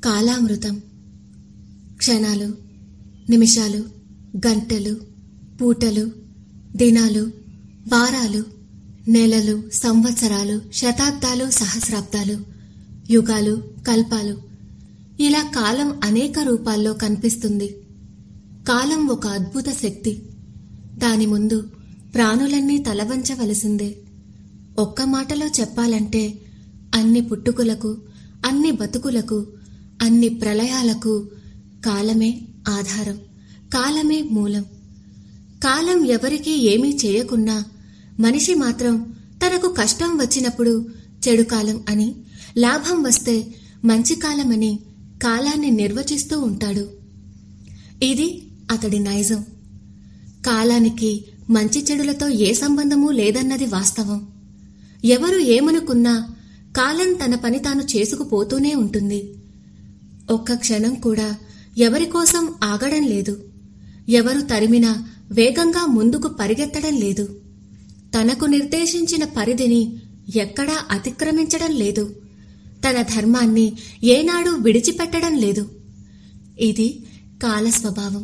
కాలామృతం క్షణాలు నిమిషాలు గంటలు పూటలు దినాలు వారాలు నెలలు సంవత్సరాలు శతాబ్దాలు సహస్రాబ్దాలు యుగాలు కల్పాలు ఇలా కాలం అనేక రూపాల్లో కనిపిస్తుంది కాలం ఒక అద్భుత శక్తి దాని ముందు ప్రాణులన్నీ తలవంచవలసిందే ఒక్క మాటలో చెప్పాలంటే అన్ని పుట్టుకులకు అన్ని బతుకులకు అన్ని ప్రళయాలకు కాలమే ఆధారం కాలమే మూలం కాలం ఎవరికీ ఏమీ చేయకున్నా మనిషి మాత్రం తనకు కష్టం వచ్చినప్పుడు చెడు కాలం అని లాభం వస్తే మంచి కాలమని కాలాన్ని నిర్వచిస్తూ ఉంటాడు ఇది అతడి నైజం కాలానికి మంచి చెడులతో ఏ సంబంధమూ లేదన్నది వాస్తవం ఎవరు ఏమనుకున్నా కాలం తన పని తాను చేసుకుపోతూనే ఉంటుంది ఒక్క క్షణం కూడా ఎవరి కోసం ఆగడం లేదు ఎవరు తరిమినా వేగంగా ముందుకు పరిగెత్తడం లేదు తనకు నిర్దేశించిన పరిధిని ఎక్కడా అతిక్రమించడం లేదు తన ధర్మాన్ని ఏనాడు విడిచిపెట్టడం లేదు ఇది కాల స్వభావం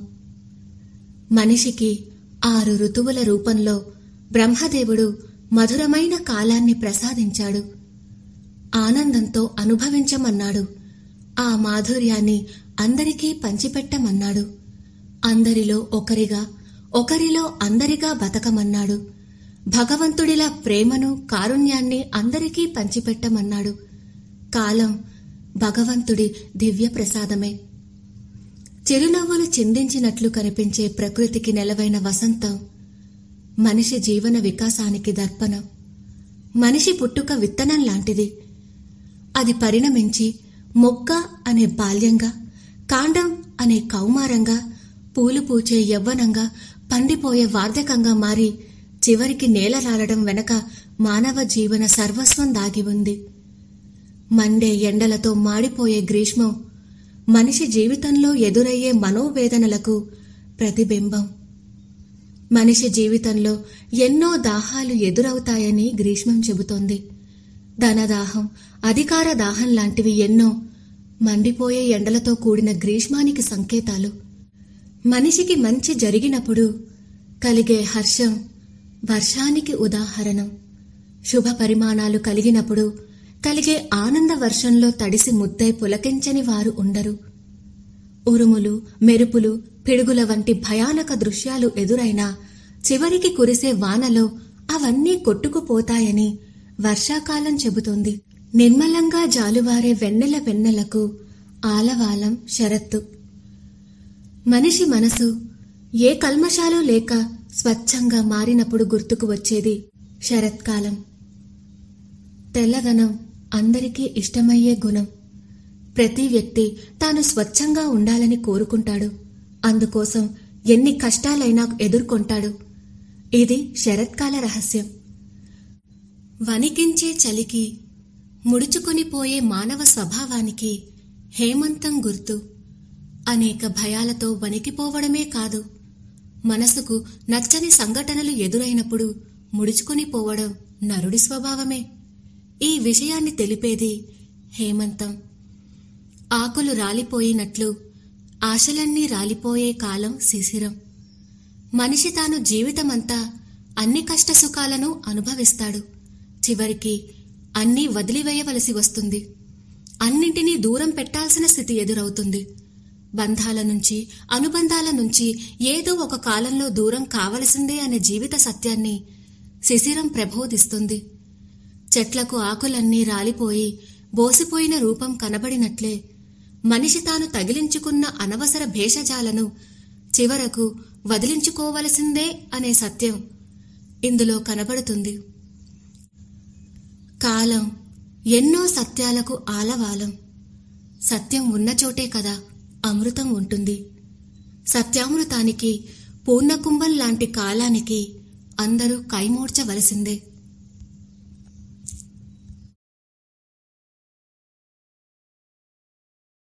మనిషికి ఆరు ఋతువుల రూపంలో బ్రహ్మదేవుడు మధురమైన కాలాన్ని ప్రసాదించాడు ఆనందంతో అనుభవించమన్నాడు ఆ మాధుర్యాన్ని అందరికీ పంచిపెట్టమన్నాడు అందరిలో ఒకరిగా ఒకరిలో అందరిగా బతకమన్నాడు భగవంతుడిలా ప్రేమను కారుణ్యాన్ని అందరికీ పంచిపెట్టమన్నాడు కాలం భగవంతుడి దివ్య ప్రసాదమే చిరునవ్వులు చిందించినట్లు కనిపించే ప్రకృతికి నెలవైన వసంతం మనిషి జీవన వికాసానికి దర్పణం మనిషి పుట్టుక విత్తనం లాంటిది అది పరిణమించి మొక్క అనే బాల్యంగా కాండం అనే కౌమారంగా పూలు పూచే యవ్వనంగా పండిపోయే వార్ధకంగా మారి చివరికి నేల రాలడం వెనక మానవ జీవన సర్వస్వం దాగి ఉంది మండే ఎండలతో మాడిపోయే గ్రీష్మం మనిషి జీవితంలో ఎదురయ్యే మనోవేదనలకు ప్రతిబింబం మనిషి జీవితంలో ఎన్నో దాహాలు ఎదురవుతాయని గ్రీష్మం చెబుతోంది ధనదాహం అధికార దాహం లాంటివి ఎన్నో మండిపోయే ఎండలతో కూడిన గ్రీష్మానికి సంకేతాలు మనిషికి మంచి జరిగినప్పుడు కలిగే హర్షం వర్షానికి ఉదాహరణం శుభ పరిమాణాలు కలిగినప్పుడు కలిగే ఆనంద వర్షంలో తడిసి ముద్దై పులకించని వారు ఉండరు ఉరుములు మెరుపులు పిడుగుల వంటి భయానక దృశ్యాలు ఎదురైనా చివరికి కురిసే వానలో అవన్నీ కొట్టుకుపోతాయని వర్షాకాలం చెబుతోంది నిర్మలంగా జాలువారే వెన్నెల వెన్నెలకు ఆలవాలం శరత్తు మనిషి మనసు ఏ కల్మషాలు లేక స్వచ్ఛంగా మారినప్పుడు గుర్తుకు వచ్చేది శరత్కాలం తెల్లదనం అందరికీ ఇష్టమయ్యే గుణం ప్రతి వ్యక్తి తాను స్వచ్ఛంగా ఉండాలని కోరుకుంటాడు అందుకోసం ఎన్ని కష్టాలైనా ఎదుర్కొంటాడు ఇది శరత్కాల రహస్యం వణికించే చలికి ముడుచుకొనిపోయే మానవ స్వభావానికి హేమంతం గుర్తు అనేక భయాలతో వణికిపోవడమే కాదు మనసుకు నచ్చని సంఘటనలు ఎదురైనప్పుడు ముడుచుకొని పోవడం నరుడి స్వభావమే ఈ విషయాన్ని తెలిపేది హేమంతం ఆకులు రాలిపోయినట్లు ఆశలన్నీ రాలిపోయే కాలం శిశిరం మనిషి తాను జీవితమంతా అన్ని కష్టసుఖాలను అనుభవిస్తాడు చివరికి అన్నీ వదిలివేయవలసి వస్తుంది అన్నింటినీ దూరం పెట్టాల్సిన స్థితి ఎదురవుతుంది బంధాల నుంచి అనుబంధాల నుంచి ఏదో ఒక కాలంలో దూరం కావలసిందే అనే జీవిత సత్యాన్ని శిశిరం ప్రబోధిస్తుంది చెట్లకు ఆకులన్నీ రాలిపోయి బోసిపోయిన రూపం కనబడినట్లే మనిషి తాను తగిలించుకున్న అనవసర భేషజాలను చివరకు వదిలించుకోవలసిందే అనే సత్యం ఇందులో కనబడుతుంది కాలం ఎన్నో సత్యాలకు ఆలవాలం సత్యం ఉన్న చోటే కదా అమృతం ఉంటుంది సత్యామృతానికి పూర్ణకుంభం లాంటి కాలానికి అందరూ కైమోడ్చవలసిందే